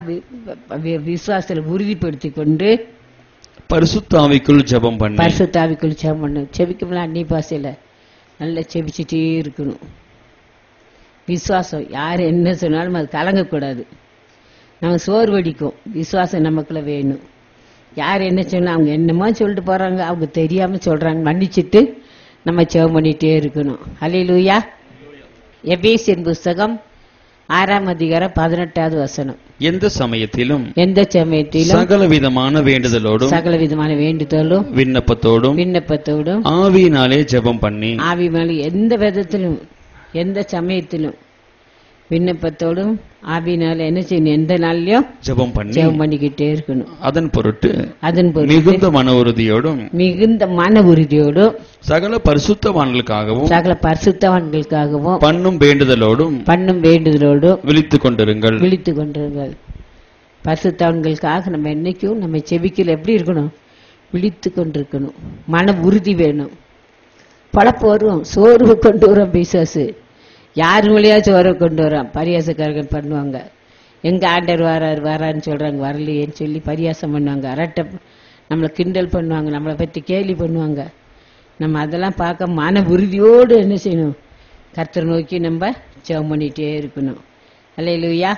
we- we- விசுவாசத்துல உறுதிப்படுத்தி கொண்டு பரிசுத்த ஆவிக்குள் ஜெபம் பண்ணி பரிசுத்தாவிக்குள் ஜெபம் பண்ணணும் செபிக்கும்ல அன்னி பாசையில நல்லா செபிச்சிட்டே இருக்கணும் விசுவாசம் யார் என்ன சொன்னாலும் அது கலங்கக்கூடாது நம்ம சோர்வடிக்கும் விசுவாசம் நமக்குள்ள வேணும் யார் என்ன சொன்னா அவங்க என்னமோ சொல்லிட்டு போறாங்க அவங்க தெரியாம சொல்றாங்க மன்னிச்சிட்டு நம்ம ஜெபம் பண்ணிட்டே இருக்கணும் ஹalleluya எபேசியன் புஸ்தகம் ஆறாம் அதிகாரம் பதினெட்டாவது வசனம் எந்த சமயத்திலும் எந்த சமயத்திலும் சகல விதமான வேண்டுதலோடும் சகல விதமான வேண்டுதலும் விண்ணப்பத்தோடும் விண்ணப்பத்தோடும் ஆவியினாலே ஜெபம் பண்ணி ஆவி மேல எந்த விதத்திலும் எந்த சமயத்திலும் விண்ணப்பத்தோடும் ஆவினால என்ன செய்யணும் எந்த நாள்லயும் ஜெபம் பண்ணி ஜெபம் பண்ணிக்கிட்டே இருக்கணும் அதன் பொருட்டு அதன் பொருட்டு மிகுந்த மன உறுதியோடும் மிகுந்த மன உறுதியோடும் சகல பரிசுத்தவான்களுக்காகவும் சகல பரிசுத்தவான்களுக்காகவும் பண்ணும் வேண்டுதலோடும் பண்ணும் வேண்டுதலோடும் விழித்துக் கொண்டிருங்கள் விழித்து கொண்டிருங்கள் பரிசுத்தவான்களுக்காக நம்ம என்னைக்கும் நம்ம செபிக்கல எப்படி இருக்கணும் விழித்து கொண்டிருக்கணும் மன உறுதி வேணும் பழப்பு வரும் சோர்வு கொண்டு வரோம் பிசாசு யார் வழியா சோர்வு கொண்டு வரோம் பரியாசக்காரர்கள் பண்ணுவாங்க எங்க ஆண்டர் வராரு வரான்னு சொல்றாங்க வரலையேன்னு சொல்லி பரியாசம் பண்ணுவாங்க அரட்டை நம்மளை கிண்டல் பண்ணுவாங்க நம்மளை பத்தி கேலி பண்ணுவாங்க நம்ம அதெல்லாம் பார்க்க மன உறுதியோடு என்ன செய்யணும் கர்த்தரை நோக்கி நம்ம ஜெபம் பண்ணிட்டே இருக்கணும் அல்லையிலுயா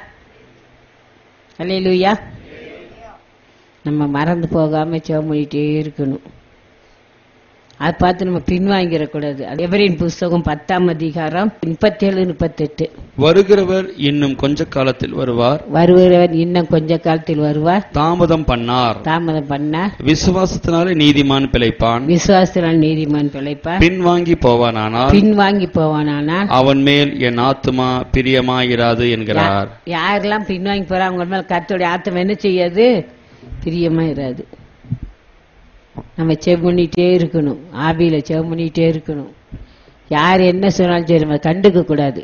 அல்லையிலுயா நம்ம மறந்து போகாம ஜெபம் பண்ணிட்டே இருக்கணும் அதை பார்த்து நம்ம பின்வாங்கிடக்கூடாது அது எவரின் புஸ்தகம் பத்தாம் அதிகாரம் முப்பத்தேழு முப்பத்தெட்டு வருகிறவர் இன்னும் கொஞ்ச காலத்தில் வருவார் வருகிறவர் இன்னும் கொஞ்ச காலத்தில் வருவார் தாமதம் பண்ணார் தாமதம் பண்ண விசுவாசத்தினாலே நீதிமான் பிழைப்பான் விசுவாசத்தினால் நீதிமான் பிழைப்பார் பின்வாங்கி போவானானால் பின்வாங்கி போவானானால் அவன் மேல் என் ஆத்துமா பிரியமாயிராது என்கிறார் யாரெல்லாம் பின்வாங்கி போறா அவங்க மேல கர்த்தருடைய ஆத்தம் என்ன செய்யாது பிரியமா இராது நம்ம செவ் பண்ணிட்டே இருக்கணும் ஆவியில செவ் பண்ணிட்டே இருக்கணும் யார் என்ன சொன்னாலும் சரி நம்ம கண்டுக்க கூடாது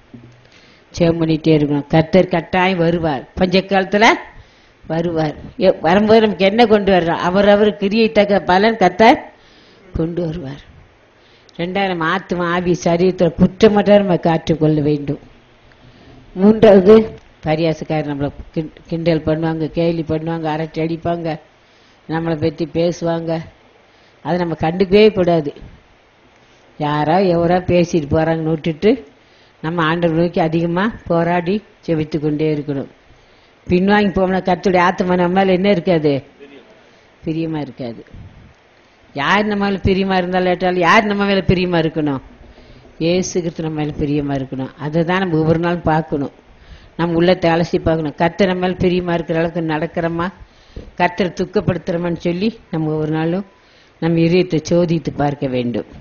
செவ் பண்ணிட்டே இருக்கணும் கர்த்தர் கட்டாயம் வருவார் பஞ்ச காலத்துல வருவார் எ- வரும்போது நமக்கு என்ன கொண்டு வர்றோம் அவர் அவர் கிரியை தக்க பலன் கர்த்தர் கொண்டு வருவார் ரெண்டாவது நம்ம ஆத்மா ஆவி சரீரத்தில் குற்றமற்ற நம்ம காற்றுக்கொள்ள வேண்டும் மூன்றாவது பரியாசக்காரர் நம்மளை கிண்- கிண்டல் பண்ணுவாங்க கேலி பண்ணுவாங்க அரட்டை அடிப்பாங்க நம்மளை பற்றி பேசுவாங்க அதை நம்ம கண்டுக்கவே கூடாது யாரோ எவரோ பேசிட்டு போகிறாங்கன்னு விட்டுட்டு நம்ம ஆண்டவர் நோக்கி அதிகமாக போராடி செவித்து கொண்டே இருக்கணும் பின்வாங்கி போகணும் கத்துடைய ஆத்மா நம்ம மேல என்ன இருக்காது பிரியமா இருக்காது யார் நம்ம மேல பிரியமா இருந்தாலும் ஏட்டாலும் யார் நம்ம மேல பிரியமா இருக்கணும் ஏசு கிறிஸ்து நம்ம மேல பிரியமா இருக்கணும் அதை தான் நம்ம ஒவ்வொரு நாளும் பார்க்கணும் நம்ம உள்ளத்தை அலசி பார்க்கணும் கர்த்தர் நம்ம மேல பிரியமா இருக்கிற அளவுக்கு நடக்கிறோமா கர்த்தரை துக்கப்படுத்துறோமான்னு சொல்லி நம்ம ஒவ்வொரு நாளும் நம்ம இதயத்தை சோதித்து பார்க்க வேண்டும்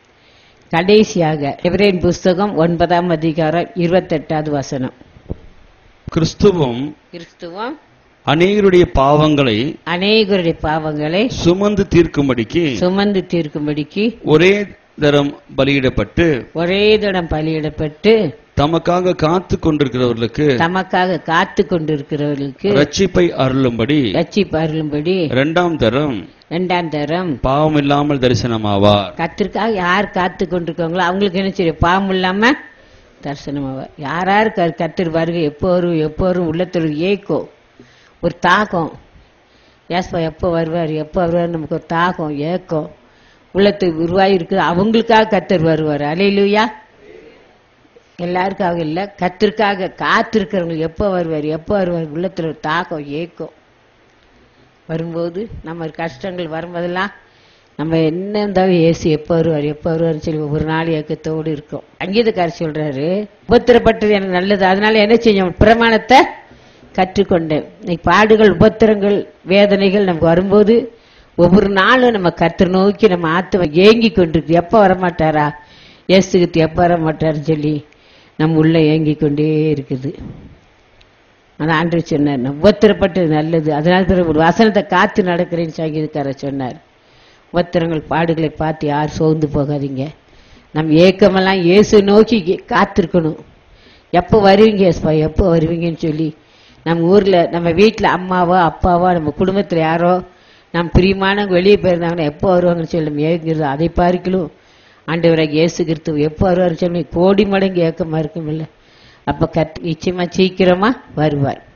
கடைசியாக எபிரேன் புஸ்தகம் ஒன்பதாம் அதிகாரம் இருபத்தெட்டாவது வசனம் கிறிஸ்துவும் கிறிஸ்துவம் அநேகருடைய பாவங்களை அநேகருடைய பாவங்களை சுமந்து தீர்க்கும்படிக்கு சுமந்து தீர்க்கும்படிக்கு ஒரே தரம் பலியிடப்பட்டு ஒரே தடம் பலியிடப்பட்டு தமக்காக காத்து கொண்டிருக்கிறவர்களுக்கு தமக்காக காத்து கொண்டிருக்கிறவர்களுக்கு ரட்சிப்பை அருளும்படி ரட்சிப்பு அருளும்படி இரண்டாம் தரம் இரண்டாம் தரம் பாவம் இல்லாமல் தரிசனமாவார் கத்திற்காக யார் காத்து கொண்டிருக்காங்களோ அவங்களுக்கு என்ன செய்யும் பாவம் இல்லாம தரிசனமாவார் யார் யார் க- கர்த்தர் வருகை எப்போ வரும் எப்போ வரும் உள்ளத்தில் ஒரு ஏக்கம் ஒரு தாகம் ஏஸ்பா எப்போ வருவார் எப்போ வருவார் நமக்கு ஒரு தாகம் ஏக்கம் உள்ளத்துக்கு உருவாகி இருக்குது அவங்களுக்காக கத்தர் வருவார் அலையிலுயா எல்லாருக்காக இல்லை கத்திற்காக காத்திருக்கிறவங்க எப்போ வருவார் எப்போ வருவார் உள்ளத்தில் ஒரு தாகம் ஏக்கம் வரும்போது நம்ம கஷ்டங்கள் வரும்போதெல்லாம் நம்ம என்ன இருந்தாலும் ஏசு எப்போ வருவார் எப்போ வருவார்னு சொல்லி ஒவ்வொரு நாள் ஏக்கத்தோடு இருக்கும் அங்கீதக்காரர் சொல்றாரு உபத்திரப்பட்டது எனக்கு நல்லது அதனால என்ன செய்யும் பிரமாணத்தை கற்றுக்கொண்டேன் இன்னைக்கு பாடுகள் உபத்திரங்கள் வேதனைகள் நமக்கு வரும்போது ஒவ்வொரு நாளும் நம்ம கர்த்தர் நோக்கி நம்ம ஆத்மா ஏங்கி கொண்டிருக்கு எப்போ வரமாட்டாரா ஏசுகிட்டு எப்போ வரமாட்டாருன்னு சொல்லி நம்ம உள்ள ஏங்கி கொண்டே இருக்குது அதான் ஆண்டு சொன்னார் நான் உபத்திரப்பட்டது நல்லது அதனால பிறகு ஒரு வசனத்தை காத்து நடக்கிறேன்னு சங்கீதக்காரர் சொன்னார் உபத்திரங்கள் பாடுகளை பார்த்து யார் சோர்ந்து போகாதீங்க நம் ஏக்கமெல்லாம் இயேசு நோக்கி கே- காத்திருக்கணும் எப்போ வருவீங்க ஏசுப்பா எப்போ வருவீங்கன்னு சொல்லி நம்ம ஊர்ல நம்ம வீட்டில் அம்மாவோ அப்பாவோ நம்ம குடும்பத்தில் யாரோ நம்ம பிரியமானவங்க வெளியே போயிருந்தாங்கன்னா எப்போ வருவாங்கன்னு சொல்லி நம்ம ஏங்குறது அதை பார்க்கலும் ஆண்டவராக இயேசு கிறிஸ்துவ எப்போ வருவாருன்னு சொல்லி கோடி மடங்கு ஏக்கமா இருக்கும் இல்லை அப்ப கத் நிச்சயமா சீக்கிரமா வருவார்